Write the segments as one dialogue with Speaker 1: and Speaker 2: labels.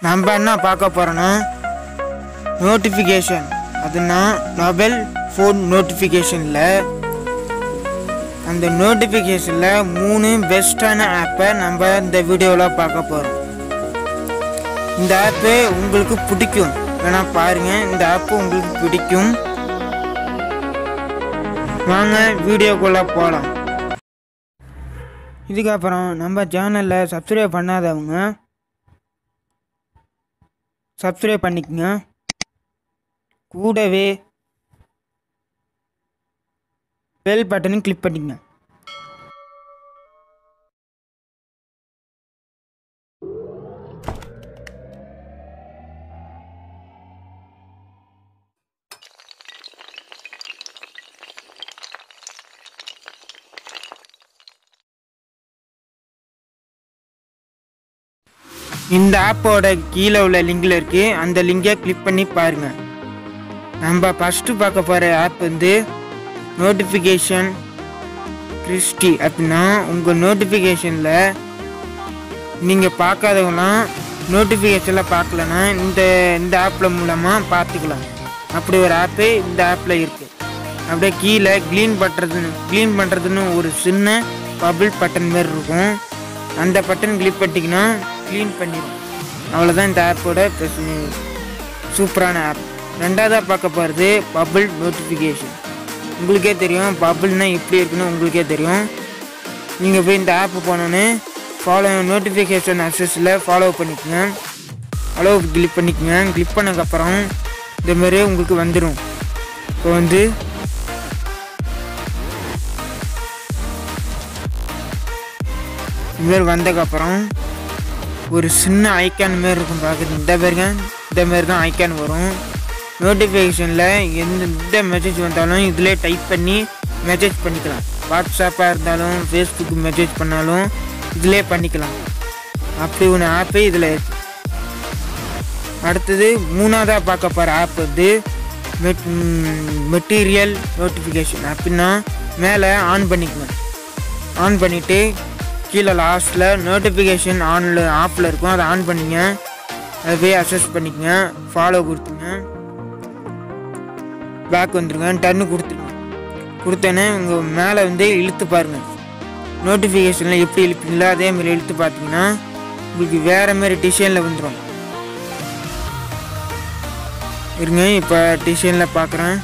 Speaker 1: நம்ம என்ன பார்க்க போகிறோன்னா நோட்டிஃபிகேஷன் அதுனா மொபைல் ஃபோன் நோட்டிஃபிகேஷனில் அந்த நோட்டிஃபிகேஷனில் மூணு பெஸ்ட்டான ஆப்பை நம்ம இந்த வீடியோவில் பார்க்க போகிறோம் இந்த ஆப்பு உங்களுக்கு பிடிக்கும் வேணா பாருங்கள் இந்த ஆப்பு உங்களுக்கு பிடிக்கும் வாங்க வீடியோக்குள்ளே போகலாம் இதுக்கப்புறம் நம்ம சேனலில் சப்ஸ்கிரைப் பண்ணாதவங்க சப்ஸ்கிரைப் பண்ணிக்கங்க கூடவே பெல் பட்டனையும் கிளிக் பண்ணிக்கங்க இந்த ஆப்போட கீழே உள்ள லிங்கில் இருக்கு அந்த லிங்கை கிளிக் பண்ணி பாருங்க நம்ம ஃபஸ்ட்டு பார்க்க போகிற ஆப் வந்து நோட்டிஃபிகேஷன் கிறிஸ்டி அப்படின்னா உங்கள் நோட்டிஃபிகேஷனில் நீங்கள் பார்க்காதவங்களாம் நோட்டிஃபிகேஷனில் பார்க்கலன்னா இந்த இந்த ஆப்பில் மூலமாக பார்த்துக்கலாம் அப்படி ஒரு ஆப்பு இந்த ஆப்பில் இருக்குது அப்படியே கீழே க்ளீன் பண்ணுறதுன்னு க்ளீன் பண்ணுறதுன்னு ஒரு சின்ன பபிள் பட்டன் மாதிரி இருக்கும் அந்த பட்டன் கிளிக் பண்ணிட்டீங்கன்னா க்ளீன் பண்ணிடும் அவ்வளோதான் இந்த ஆப்போட சூப்பரான ஆப் ரெண்டாவதாக பார்க்க போகிறது பபிள் நோட்டிஃபிகேஷன் உங்களுக்கே தெரியும் பபிள்னா எப்படி இருக்குன்னு உங்களுக்கே தெரியும் நீங்கள் போய் இந்த ஆப்பு போனோன்னே ஃபாலோ நோட்டிஃபிகேஷன் அக்சஸில் ஃபாலோ பண்ணிக்கோங்க ஃபாலோ கிளிக் பண்ணிக்கோங்க கிளிக் பண்ணதுக்கப்புறம் இந்த மாதிரி உங்களுக்கு வந்துடும் இப்போ வந்து இது மாதிரி வந்ததுக்கப்புறம் ஒரு சின்ன ஐக்கான் மாரி இருக்கும் பார்க்குறது இந்த மாதிரி தான் இந்த மாதிரி தான் ஐக்கான் வரும் நோட்டிஃபிகேஷனில் எந்த எந்த மெசேஜ் வந்தாலும் இதிலே டைப் பண்ணி மெசேஜ் பண்ணிக்கலாம் வாட்ஸ்அப்பாக இருந்தாலும் ஃபேஸ்புக் மெசேஜ் பண்ணாலும் இதிலே பண்ணிக்கலாம் அப்படி ஒன்று ஆப்பு இதில் இருக்கு அடுத்தது மூணாவதாக பார்க்க போகிற ஆப் வந்து மெட் மெட்டீரியல் நோட்டிஃபிகேஷன் அப்படின்னா மேலே ஆன் பண்ணிக்கணும் ஆன் பண்ணிவிட்டு கீழே லாஸ்ட்டில் நோட்டிஃபிகேஷன் ஆனில் ஆப்பில் இருக்கும் அதை ஆன் பண்ணிங்க அதை போய் அசஸ் பண்ணிக்கங்க ஃபாலோ கொடுத்துங்க பேக் வந்துருங்க டர்னு கொடுத்துருங்க கொடுத்தோன்னே உங்கள் மேலே வந்து இழுத்து பாருங்கள் நோட்டிஃபிகேஷனில் எப்படி இழுப்பீங்களோ அதே மாதிரி இழுத்து பார்த்தீங்கன்னா உங்களுக்கு வேறு மாதிரி டிசைனில் வந்துடும் இருங்க இப்போ டிசைனில் பார்க்குறேன்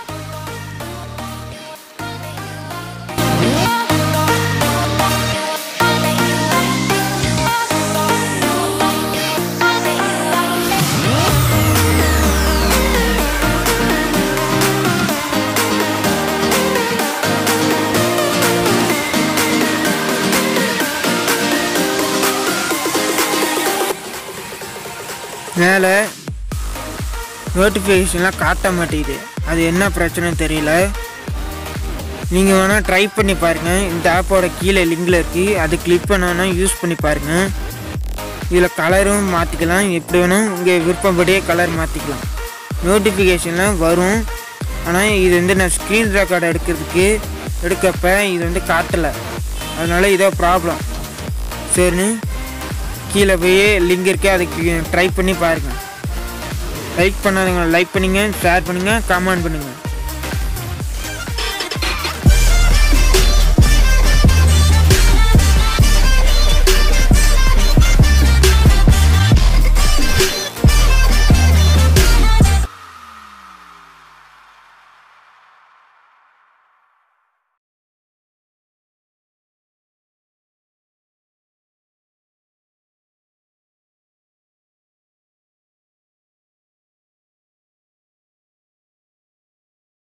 Speaker 1: மேலே நோட்டிஃபிகேஷன்லாம் காட்ட மாட்டேங்குது அது என்ன பிரச்சனை தெரியல நீங்கள் வேணால் ட்ரை பண்ணி பாருங்கள் இந்த ஆப்போட கீழே லிங்கில் இருக்குது அது கிளிக் பண்ணோன்னா யூஸ் பண்ணி பாருங்கள் இதில் கலரும் மாற்றிக்கலாம் எப்படி வேணால் உங்கள் விருப்பப்படியே கலர் மாற்றிக்கலாம் நோட்டிஃபிகேஷன்லாம் வரும் ஆனால் இது வந்து நான் ஸ்க்ரீன் ரெக்கார்டு எடுக்கிறதுக்கு எடுக்கப்ப இது வந்து காட்டலை அதனால இதோ ப்ராப்ளம் சரின்னு கீழே போய் லிங்க் இருக்கே அதுக்கு ட்ரை பண்ணி பாருங்கள் லைக் பண்ணாதவங்க லைக் பண்ணுங்கள் ஷேர் பண்ணுங்கள் கமெண்ட் பண்ணுங்கள்